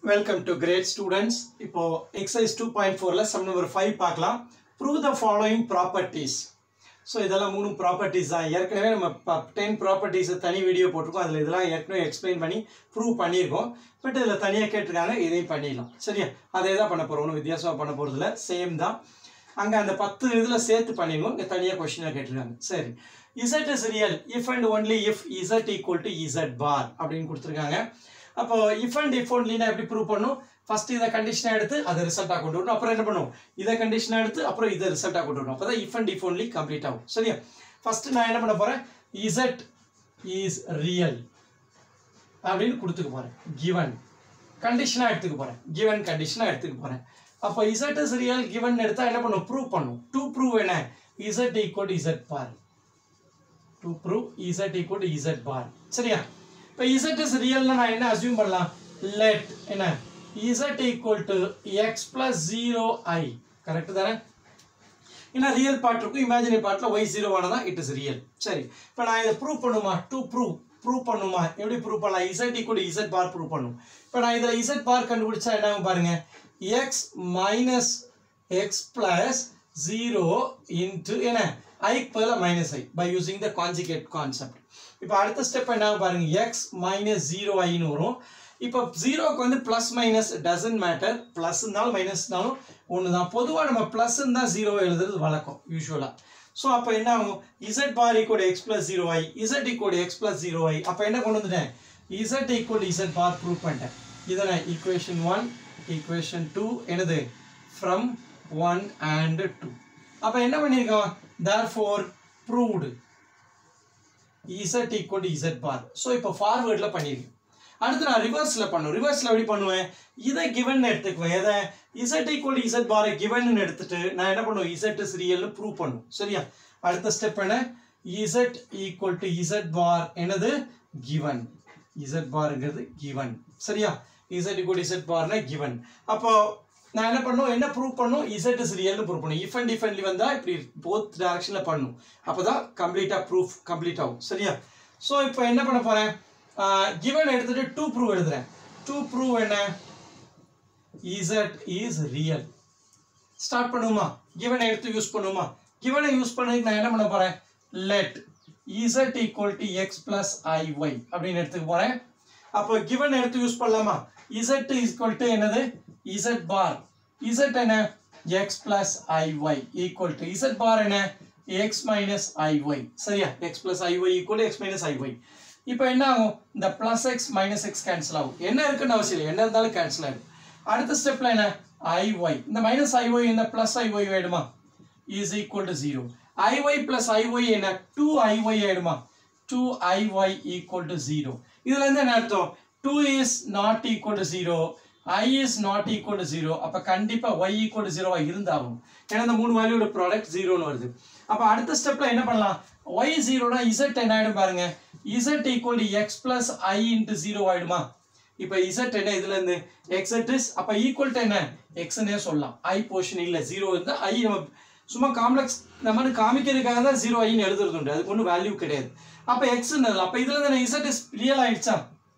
welcome to great students இப்போ exercise two point ஃபோரில் sum number five பார்க்கலாம் prove the following properties so இதெல்லாம் மூணு ப்ராப்பர்ட்டிஸ் தான் ஏற்கனவே நம்ம டென் ப்ராப்பர்ட்டிஸை தனி வீடியோ போட்டிருக்கோம் அதில் இதெல்லாம் ஏற்கனவே எக்ஸ்பிளைன் பண்ணி ப்ரூவ் பண்ணியிருக்கோம் பட் இதில் தனியாக கேட்டிருக்காங்க இதையும் பண்ணிடலாம் சரியா அதே தான் பண்ண போகிறோம் ஒன்றும் வித்தியாசமாக பண்ண போகிறதில்ல சேம் தான் அங்கே அந்த பத்து இதில் சேர்த்து பண்ணிடுவோம் இங்கே தனியாக கொஷினாக கேட்டிருக்காங்க சரி Z is real if and only if Z equal to Z bar அப்படின்னு கொடுத்துருக்காங்க அப்போ இஃப் அண்ட் இஃப் ஒன்லினா எப்படி ப்ரூவ் பண்ணும் ஃபர்ஸ்ட் இதை கண்டிஷனாக எடுத்து அதை ரிசல்ட்டாக கொண்டு வரணும் அப்புறம் என்ன பண்ணுவோம் இதை கண்டிஷனாக எடுத்து அப்புறம் இதை ரிசல்ட்டாக கொண்டு வரணும் அப்போ தான் if and if only complete ஆகும் சரியா ஃபர்ஸ்ட் நான் என்ன பண்ண போகிறேன் இசட் இஸ் ரியல் அப்படின்னு கொடுத்துக்க போகிறேன் கிவன் கண்டிஷனாக எடுத்துக்க போகிறேன் கிவன் கண்டிஷனாக எடுத்துக்க போகிறேன் அப்போ இசட் இஸ் ரியல் கிவன் எடுத்தால் என்ன பண்ணும் ப்ரூவ் பண்ணும் டூ ப்ரூவ் என்ன Z equal Z bar to prove Z equal to Z bar சரியா இப்போ இசட் இஸ் ரியல்னா நான் என்ன அசியூம் பண்ணலாம் லெட் என்ன Z equal to x plus zero i correct தானே ஏன்னா ரியல் பார்ட் இருக்கும் இமேஜினரி பார்ட்டில் ஒய் ஜீரோ ஆனதான் இட் இஸ் ரியல் சரி இப்போ நான் இதை ப்ரூவ் பண்ணுமா டு ப்ரூவ் ப்ரூவ் பண்ணுமா எப்படி ப்ரூவ் பண்ணலாம் z equal Z bar prove பண்ணும் இப்போ நான் இதில் இசட் பார் கண்டுபிடிச்சா என்ன ஆகும் பாருங்க x minus x plus zero into என்ன ஐக்கு பதிலாக minus i by using the conjugate concept இப்போ அடுத்த ஸ்டெப் என்ன ஆகும் பாருங்க எக்ஸ் மைனஸ் ஜீரோ ஐன்னு வரும் இப்போ ஜீரோக்கு வந்து plus minus doesn't matter plus இருந்தாலும் மைனஸ்னாலும் ஒன்று தான் பொதுவாக நம்ம ப்ளஸ் தான் ஜீரோ எழுதுறது வழக்கம் யூஸ்வலாக ஸோ அப்போ என்ன ஆகும் z bar equal x plus zero i z equal x plus zero i அப்போ என்ன கொண்டு வந்துட்டேன் z equal Z bar prove பண்ணிட்டேன் இதனை ஈக்குவேஷன் ஒன் ஈக்குவேஷன் டூ என்னது ஃப்ரம் ஒன் அண்ட் டூ அப்போ என்ன பண்ணியிருக்கோம் therefore proved z equal to Z bar so இப்போ ஃபார்வேர்டில் பண்ணியிருக்கேன் அடுத்து நான் ரிவர்ஸில் பண்ணும் ரிவர்ஸில் எப்படி பண்ணுவேன் இதை கிவன் எடுத்துக்குவேன் எதை இசட் ஈக்குவல் இசட் பாரை கிவன் எடுத்துட்டு நான் என்ன பண்ணுவேன் இசட் இஸ் ரியல்னு ப்ரூவ் பண்ணும் சரியா அடுத்த ஸ்டெப் என்ன Z equal to Z bar என்னது கிவன் இசட் பார்ங்கிறது கிவன் சரியா இசட் ஈக்குவல் இசட் பார்னா கிவன் அப்போ நான் என்ன பண்ணும் என்ன ப்ரூவ் பண்ணும் இசட் இஸ் ரியல்னு ப்ரூவ் பண்ணும் இஃப் அண்ட் டிஃபெண்ட்லி வந்தால் இப்படி போத் டேரக்ஷனில் பண்ணும் அப்போ தான் கம்ப்ளீட்டாக ப்ரூஃப் கம்ப்ளீட் ஆகும் சரியா ஸோ இப்போ என்ன பண்ண போகிறேன் கிவன் எடுத்துட்டு டூ ப்ரூவ் எழுதுறேன் டூ ப்ரூவ் என்ன இசட் இஸ் ரியல் ஸ்டார்ட் பண்ணுமா கிவனை எடுத்து யூஸ் பண்ணுமா கிவனை யூஸ் பண்ணி நான் என்ன பண்ண போகிறேன் let z equal to x plus i y அப்படின்னு எடுத்துக்க போகிறேன் அப்போ கிவன் எடுத்து யூஸ் பண்ணலாமா இசட் ஈக்குவல் டு என்னது இசட் பார் இசட் என்ன x plus i y equal to Z bar என்ன எக்ஸ் மைனஸ் ஐ ஒய் சரியா x plus i y equal x minus i y இப்போ என்ன ஆகும் இந்த plus x minus x cancel ஆகும் என்ன இருக்குன்னு அவசியம் இல்லை என்ன இருந்தாலும் கேன்சல் ஆகிடும் அடுத்த ஸ்டெப்ல என்ன ஐ ஒய் இந்த மைனஸ் ஐ ஒய் இந்த பிளஸ் ஐ ஒய் ஆயிடுமா is equal to zero i y plus i y என்ன டூ ஐ ஒய் ஆயிடுமா two i y equal to zero இதுல இருந்து என்ன அர்த்தம் two is not equal to zero i is not equal to zero அப்போ கண்டிப்பாக Y equal to ஜீரோவாக இருந்தாகும் ஏன்னா இந்த மூணு வேல்யூட ப்ராடக்ட் ஜீரோன்னு வருது அப்போ அடுத்த ஸ்டெப்பில் என்ன பண்ணலாம் ஒய் ஜீரோனா இசட் என்ன ஆகிடும் பாருங்க z equal to x plus i into zero ஆகிடுமா இப்போ இசட் என்ன இதுல இருந்து எக்ஸட் இஸ் அப்போ ஈக்குவல் டு என்ன எக்ஸ்னே சொல்லலாம் ஐ போர்ஷன் இல்லை ஜீரோ இருந்தால் ஐ நம்ம சும்மா காம்ப்ளெக்ஸ் நம்ம காமிக்கிறதுக்காக தான் ஜீரோ ஐன்னு எழுதுறது உண்டு அதுக்கு ஒன்றும் வேல்யூ கிடையாது அப்போ எக்ஸ்ன்னு அப்போ இதுல இருந்து இசட் இஸ் ரியல் ஆயிடுச்சா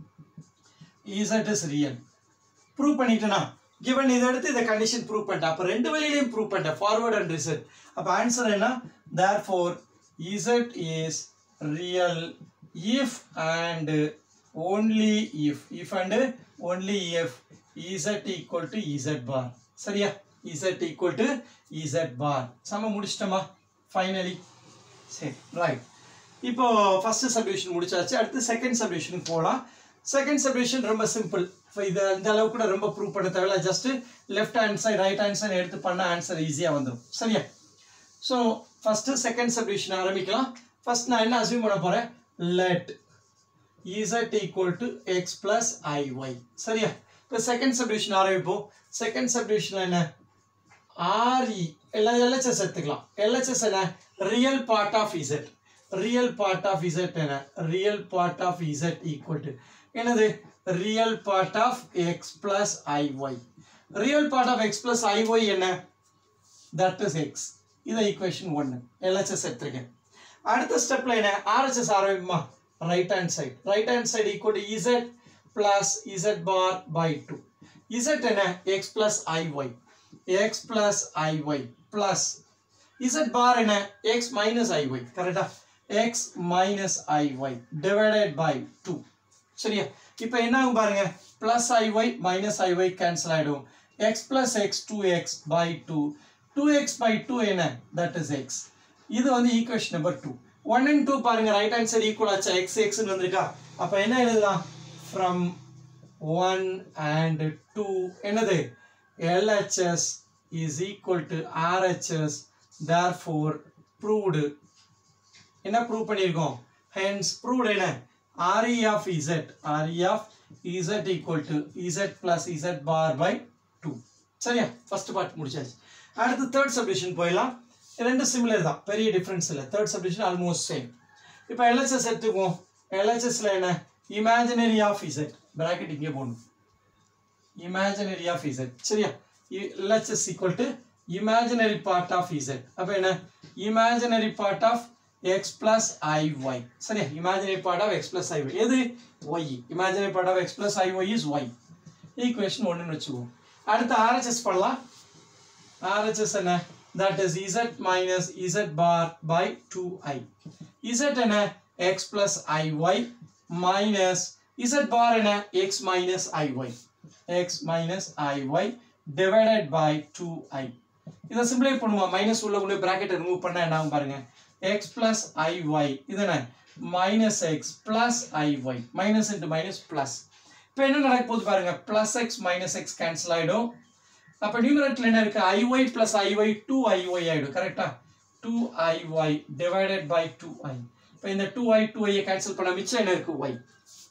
இசட் இஸ் ரியல் ப்ரூவ் பண்ணிட்டேனா கிவன் இதை எடுத்து இதை கண்டிஷன் ப்ரூவ் பண்ணிட்டேன் அப்போ ரெண்டு வழியிலையும் ப்ரூவ் பண்ணிட்டேன் ஃபார்வர்ட் அண்ட் ரிசல்ட் அப்போ ஆன்சர் என்ன therefore z is real if and only if if and only if Z equal to Z bar சரியா z equal to Z bar சம முடிச்சிட்டோமா ஃபைனலி சரி ரைட் இப்போ ஃபர்ஸ்ட் சப்டிவிஷன் முடிச்சாச்சு அடுத்து second சப்டிவிஷனுக்கு போகலாம் செகண்ட் சப்டிவிஷன் ரொம்ப சிம்பிள் இப்போ இது இந்த அளவு கூட ரொம்ப ப்ரூவ் பண்ண தேவையில்ல just left hand side right hand side எடுத்து பண்ண ஆன்சர் ஈஸியாக வந்துடும் சரியா ஸோ ஃபஸ்ட்டு செகண்ட் சப்டிவிஷன் ஆரம்பிக்கலாம் ஃபர்ஸ்ட் நான் என்ன அசியூம் பண்ண போகிறேன் let z equal to x plus i y சரியா இப்போ செகண்ட் சப்டிவிஷன் ஆரம்பிப்போம் செகண்ட் சப்டிவிஷன் என்ன ஆர்இ எல்லாம் எல்ஹெச்எஸ் எடுத்துக்கலாம் எல்ஹெச்எஸ் என்ன real part of z real part of z என்ன real part of z equal to என்னது real part of x plus i y real part of x plus i y என்ன that is x இதை equation ஒன்று LHS எடுத்திருக்கேன் அடுத்த ஸ்டெப்ல என்ன RHS ஆரம்பிக்குமா right hand side right hand side equal to z plus z bar by two z என்ன x plus iy x plus iy plus z bar என்ன x minus iy கரெக்டா x minus iy divided by 2 சரியா இப்போ என்ன ஆகும் பாருங்க plus iy minus iy cancel ஆயிடும் x plus x 2x by 2 2x by 2 என்ன that is x இது வந்து equation number two one and two பாருங்க ரைட் ஹேண்ட் சைடு ஈக்குவல் ஆச்சா எக்ஸ் எக்ஸ்னு வந்திருக்கா அப்போ என்ன எழுதலாம் ஃப்ரம் ஒன் அண்ட் டூ என்னது LHS is equal to RHS therefore proved என்ன ப்ரூவ் பண்ணியிருக்கோம் ஹென்ஸ் ப்ரூவ்டு என்ன RE of z RE of z equal to z plus z bar by two சரியா ஃபர்ஸ்ட் பார்ட் முடிச்சாச்சு அடுத்து third submission போயிடலாம் ரெண்டு similar தான் பெரிய டிஃப்ரென்ஸ் இல்லை தேர்ட் சப்டிஷன் ஆல்மோஸ்ட் சேம் இப்போ எல்ஹெச்எஸ் எடுத்துக்குவோம் எல்ஹெச்எஸ்ல என்ன இமேஜினரி ஆஃப் இசட் பிராக்கெட் இங்கே போடணும் இமேஜினரி ஆஃப் இசட் சரியா LHS equal to imaginary part of z அப்போ என்ன imaginary part of x plus i y சரியா imaginary part of x plus i y எது y imaginary part of x plus i y is y equation ஒன்றுன்னு வச்சுக்குவோம் அடுத்து RHS பண்ணலாம் RHS என்ன that is z minus z bar by 2i z என்ன x plus iy minus z bar என்ன x minus iy x minus iy divided by 2i இதை சிம்பிளை பண்ணுவோம் மைனஸ் உள்ள உள்ள பிராக்கெட்டை ரிமூவ் பண்ணா என்ன ஆகும் பாருங்க x plus iy இது என்ன minus x plus iy minus into minus plus இப்போ என்ன நடக்க போகுது பாருங்க plus x minus x cancel ஆயிடும் அப்ப நியூமரேட்டர்ல என்ன இருக்கு iy plus iy 2iy ஆயிடும் கரெக்டா 2iy divided by 2i இப்போ இந்த 2i 2i கேன்சல் பண்ண மிச்சம் என்ன இருக்கு y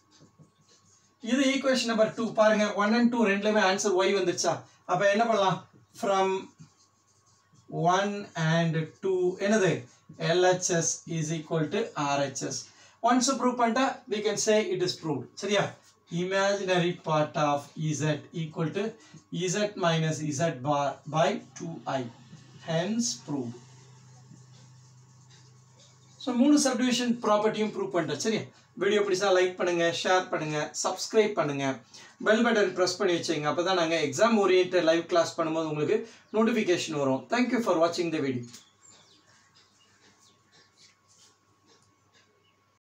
இது ஈக்குவேஷன் நம்பர் 2 பாருங்க 1 and 2 ரெண்டுலயுமே ஆன்சர் y வந்துருச்சா அப்ப என்ன பண்ணலாம் from 1 and 2 என்னது LHS is equal to RHS once prove பண்ணிட்டா we can say it is proved சரியா imaginary part of z equal to z minus z bar by 2i hence proved so மூணு subdivision ப்ராப்பர்ட்டியும் prove பண்ணிட்டேன் சரியா video பிடிச்சா like பண்ணுங்க share பண்ணுங்க subscribe பண்ணுங்க பெல் பட்டன் ப்ரெஸ் பண்ணி வச்சுங்க அப்போ தான் நாங்கள் எக்ஸாம் ஓரியன்ட் லைவ் கிளாஸ் பண்ணும்போது உங்களுக்கு நோட்டிஃபிகேஷன் வரும் தேங்க்யூ ஃபார் வாட்சிங் த வீடியோ